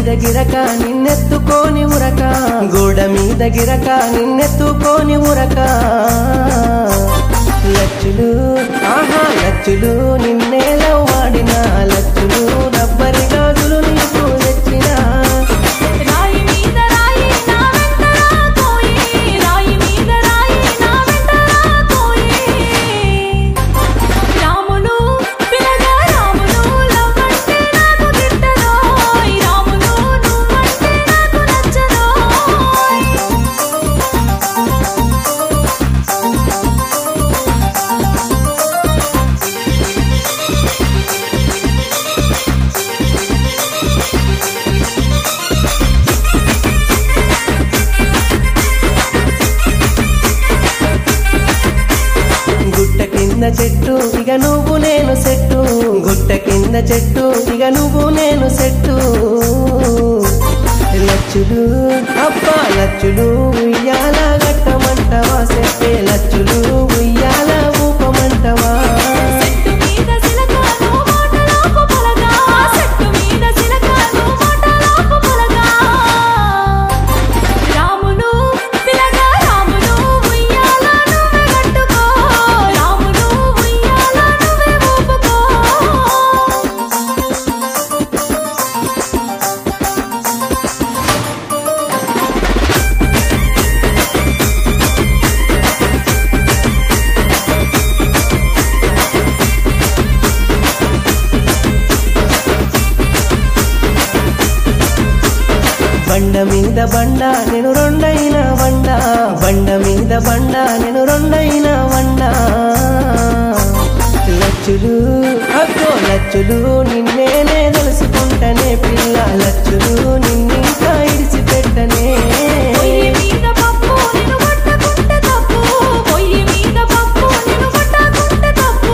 మీద గిరక నిన్నెత్తుకోని ఉరక గోడ మీద గిరక నిన్నెత్తుకోని ఉరక లచ్చులు ఆహా లచ్చులు నిన్నేలో వాడిన లచ్చులు రబ్బరి గాజులు నీకు తెచ్చినా రాయి మీద రాయి నా వెంట రాకోయి రాయి మీద రాయి నా వెంట రాకోయి రాములు పిల్లగా రాములు లవ్వంటే నాకు గిట్టదోయ్ రాములు నువ్వంటే నాకు నచ్చదోయ్ గుట్ట కింద చెట్టు ఇక నువ్వు నేను సెట్టు గుట్ట కింద చెట్టు ఇక నువ్వు నేను సెట్టు లచ్చులు అబ్బా లచ్చులు ఉయ్యాల గట్టమంటవా సెట్టే లచ్చులు ఉయ్యాల ఊపమంటవా చెట్టు మీద సిలకాను మాటలాపు పొలగా చెట్టు మీద సిలకాను మాటలాపు పొలగా రాములు పిల్లగా రాములు ఉయ్యాల నువ్వే కట్టుకో రాములు ఉయ్యాల నువ్వే ఊపుకో బండ మీద బండ నేను రెండైన వండ బండ మీద బండ నేను రెండైన వండ లచ్చులు అగ్గో లచ్చులు నిన్నేనే తెలుసుకుంటనే పిల్ల లచ్చులు నిన్నింకా ఇడిచిపెట్టనే పొయ్యి మీద పప్పు నిన్ను కొట్టకుంటే తప్పు పొయ్యి మీద పప్పు నిన్ను కొట్టకుంటే తప్పు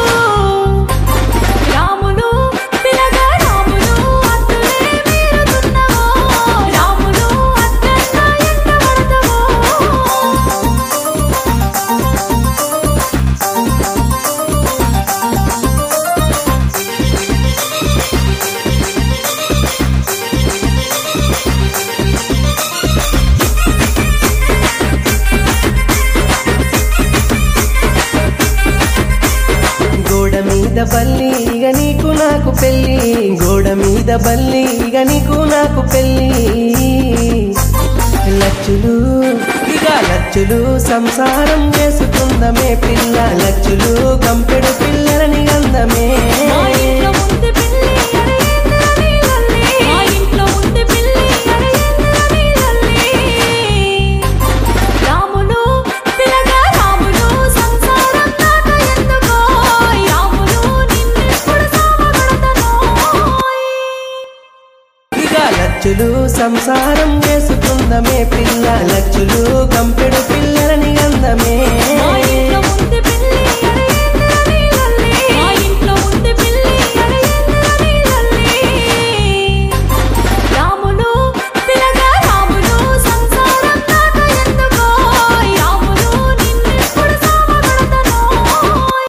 రాములు పిల్లగా రాములు అత్తులే మీరుతున్నావో రాములు అత్తన్న ఎంట పడతావో గోడ మీద బల్లి ఇక నీకు నాకు పెళ్ళి గోడ మీద బల్లి ఇక నీకు నాకు పెళ్ళి లచ్చులు ఇక లచ్చులు సంసారం చేసుకుందమే పిల్ల లచ్చులు కంపెడు పిల్లలని గంధమే మా ఇంట్లో ఉంది పిల్లి అరేంద్రని లల్లి మా ఇంట్లో ఉంది పిల్లి అరేంద్రని లల్లి రాములు పిల్లగా రాములు సంసారం దాకా ఎందుకో రాములు నిన్నెప్పుడు సావగొడతనోయ్ ఇక లచ్చులు సంసారం చేసుకుందమే పిల్ల లచ్చులు కంపెడు పిల్లలని గంధమే మా